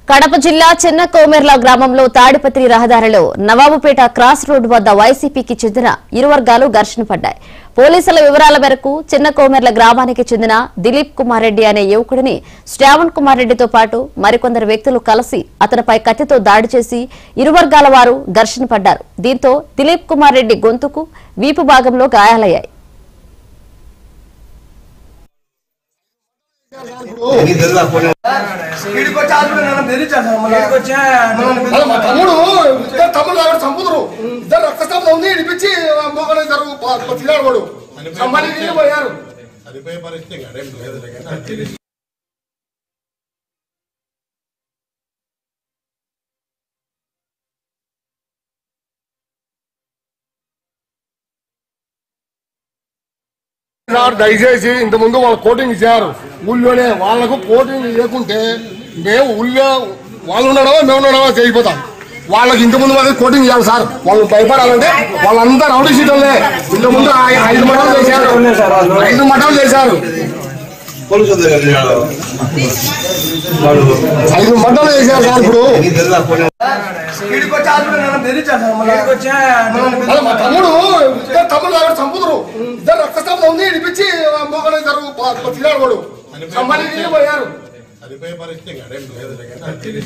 కడప జిల్లా చిన్న కోమెర్ల గ్రామంలో తాడిపత్రి రహదారిలో నవాబుపేట క్రాస్ రోడ్ వద్ద వైసీపీకి చెందిన ఇరు వర్గాలు ఘర్షణ పడ్డాయి పోలీసుల వివరాల మేరకు చిన్న కోమెర్ల గ్రామానికి చెందిన దిలీప్ కుమార్ రెడ్డి అనే యువకుడిని శ్రావణ్ కుమార్ రెడ్డితో పాటు మరికొందరు వ్యక్తులు కలిసి అతనిపై కత్తితో దాడి చేసి ఇరు వర్గాల వారు ఘర్షణ పడ్డారు దీంతో దిలీప్ కుమార్ రెడ్డి గొంతుకు వీపు భాగంలో గాయాలయ్యాయి వీడికి వచ్చి హాస్పిటల్ నన్ను బెదిరించారు మళ్ళీ అలా మా తమ్ముడు ఇద్దరు తమ్ముడు ఆవిడ చంపుదురు ఇద్దరు రక్తస్తంభం ఉంది ఇడిపించి మొగలు ఇద్దరు తిరాడు సంబంధించి పోయారు చనిపోయే పరిస్థితి అదేం లేదులే కానీ సార్ దయచేసి ఇంత ముందు వాళ్ళు కోటింగ్ ఇచ్చారు ఊళ్ళోనే వాళ్ళకు కోటింగ్ ఇవ్వకుంటే మేము ఊళ్ళో వాళ్ళు ఉండడమో మేము ఉండడమో చేయిపోతాం వాళ్ళకి ఇంత ముందు వాళ్ళకి కోటింగ్ ఇవ్వాలి సార్ వాళ్ళు భయపడాలంటే వాళ్ళంతా రౌడీ షీటర్లే ఇంత ముందు ఐ- ఐదు మఠాలు చేశారు ఐదు మఠాలు చేశారు పోలీసుల దగ్గర ఐదు మఠాలు చేశారు సార్ ఇప్పుడు వీడికి వచ్చి హాస్పిటల్ నన్ను బెదిరించారు మళ్ళీ అలా మా తమ్ముడు ఇద్దరు తమ్ముడు ఆవిడ చంపుదురు ఇద్దరు రక్తస్తంభం ఉంది ఇడిపించి మొగలు ఇద్దరు తిరాడు సంబంధించి పోయారు చనిపోయే పరిస్థితి అదేం లేదులే కానీ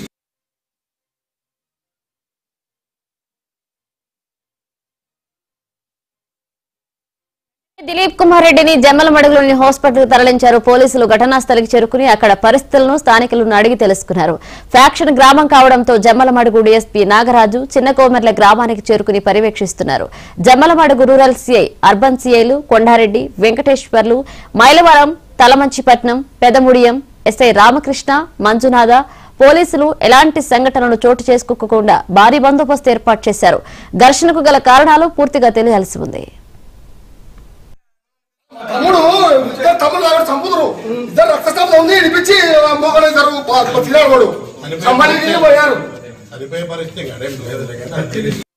దిలీప్ కుమార్ రెడ్డిని జమ్మలమడుగులోని హాస్పిటల్ తరలించారు పోలీసులు ఘటనా స్థలికి చేరుకుని అక్కడ పరిస్థితులను స్థానికులను అడిగి తెలుసుకున్నారు ఫ్యాక్షన్ గ్రామం కావడంతో జమ్మలమడుగు డీఎస్పీ నాగరాజు చిన్నకోమెర్ల గ్రామానికి చేరుకుని పర్యవేక్షిస్తున్నారు జమ్మలమడుగు రూరల్ సీఐ అర్బన్ సీఐలు కొండారెడ్డి వెంకటేశ్వర్లు మైలవరం తలమంచిపట్నం పెదముడియం ఎస్ఐ రామకృష్ణ మంజునాథ పోలీసులు ఎలాంటి సంఘటనలు చోటు చేసుకోకుండా భారీ బందోబస్తు ఏర్పాటు చేశారు ఘర్షణకు గల కారణాలు పూర్తిగా తెలియాల్సి ఉంది తమ్ముడు ఇద్దరు తమ్ముడు ఆవిడ చంపుదురు ఇద్దరు రక్తస్తంభం ఉంది ఇడిపించి మొగలు ఇద్దరు తిరాడు సంబంధించి పోయారు చనిపోయే పరిస్థితి అదేం లేదులే కానీ